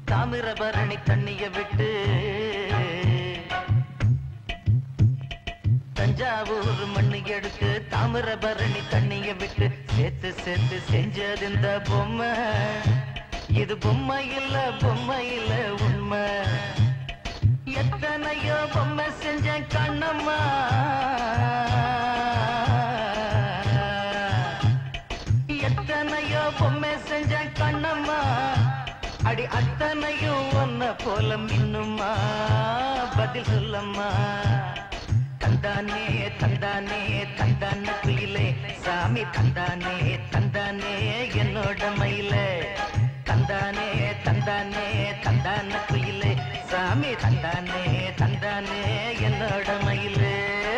தாமிரபரணி தண்ணிய விட்டு தஞ்சாவூர் மண்ணு எடுத்து தாமிரபரணி தண்ணிய விட்டு சேர்த்து சேர்த்து செஞ்சது இந்த பொம்மை இது பொம்மை இல்ல பொம்மை இல்ல உண்மை எத்தனையோ பொம்மை செஞ்சேன் கண்ணம்மா எத்தனையோ பொம்மை செஞ்சேன் கண்ணம்மா அடி அத்தனையும் ஒன்ன போல மின்னுமா பதில் சொல்லம்மா தந்தானே தந்தானே தந்தான குயிலே சாமி தந்தானே தந்தானே என்னோட மயிலே தந்தானே தந்தானே தந்தான குயிலே சாமி தந்தானே தந்தானே என்னோட மயிலே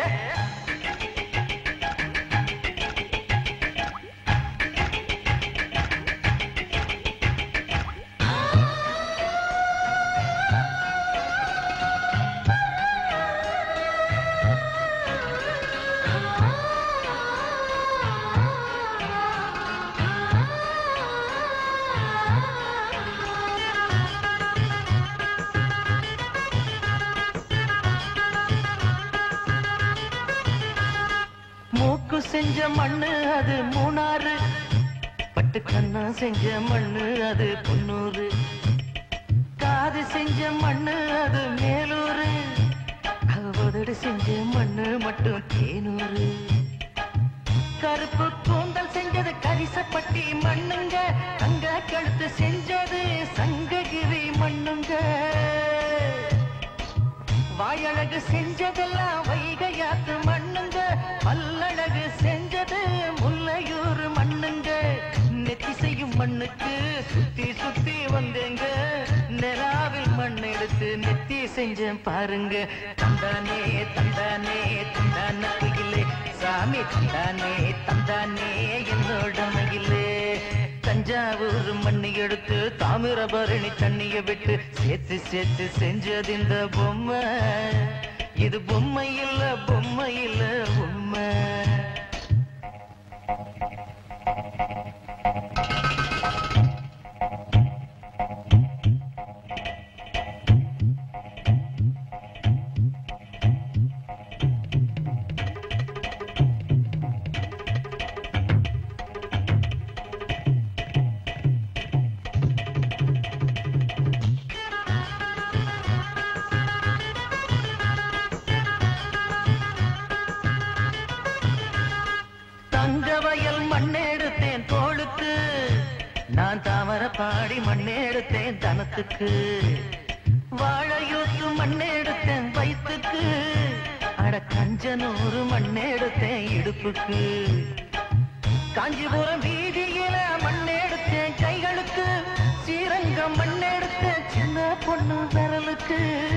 மூக்கு செஞ்ச மண்ணு அது மூணாறு பட்டு கண்ணா செஞ்ச மண்ணு அது பொன்னூறு காது செஞ்ச மண்ணு அது மேலூரு உதடு செஞ்ச மண்ணு மட்டும் தேனூரு கருப்பு கூந்தல் செஞ்சது கரிசப்பட்டி மண்ணுங்க தங்க கழுத்து செஞ்சது சங்ககிரி மண்ணுங்க வாயழகு செஞ்சதெல்லாம் வைகையாத்து மண்ணுங்க பல்லழகு செஞ்சது முல்லையூர் மண்ணுங்க நெத்தி செய்யும் மண்ணுக்கு சுத்தி சுத்தி வந்தேங்க நிலாவில் மண் எடுத்து நெத்தி செஞ்சேன் பாருங்க தந்தானே தந்தானே தந்தான குயிலே சாமி தந்தானே தந்தானே என்னோட மகிலே தஞ்சாவூர் மண்ணி எடுத்து தாமிரபரணி தண்ணிய விட்டு சேர்த்து சேர்த்து செஞ்சது இந்த பொம்மை இது பொம்மை இல்ல பொம்மை இல்ல உண்மை தங்க வயல் மண்ணெடுத்தேன் தோளுக்கு நான் தாமர பாடி மண்ணெடுத்தேன் தனத்துக்கு வாழையூத்து மண்ணெடுத்தேன் வயிற்றுக்கு அட கஞ்சனூறு மண்ணெடுத்தேன் இடுப்புக்கு காஞ்சிபுரம் வீதியில மண்ணெடுத்தேன் கைகளுக்கு ஸ்ரீரங்கம் மண்ணெடுத்தேன் சின்ன பொண்ணு விரலுக்கு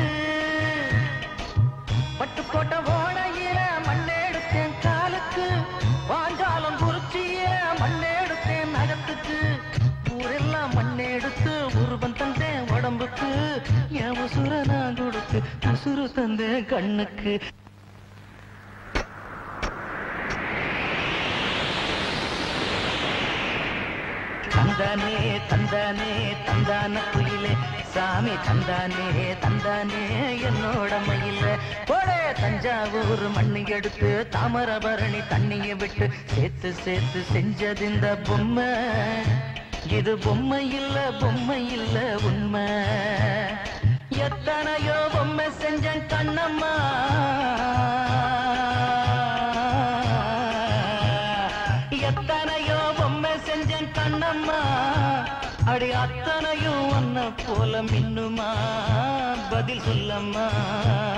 பட்டுக்கோட்டை ஓடையில மண்ணெடுத்தேன் காலுக்கு வாஞ்சாலம் குறிச்சியில மண்ணெடுத்தேன் நகத்துக்கு ஊரெல்லாம் மண்ணெடுத்து உருவம் தந்தேன் உடம்புக்கு என் உசுர நான் கொடுத்து உசுறு தந்தேன் கண்ணுக்கு தந்தானே தந்தானே தந்தான குயிலே சாமி தந்தானே தந்தானே என்னோட மயில போடே தஞ்சாவூர் மண்ணி எடுத்து தாமரபரணி தண்ணிய விட்டு சேர்த்து சேர்த்து செஞ்சது இந்த பொம்மை இது பொம்மை இல்ல பொம்மை இல்ல உண்மை எத்தனையோ பொம்மை செஞ்சேன் கண்ணம்மா எத்தனையோ பொம்மை செஞ்சேன் கண்ணம்மா அடி அத்தனையும் ஒன்ன போல மின்னுமா பதில் சொல்லம்மா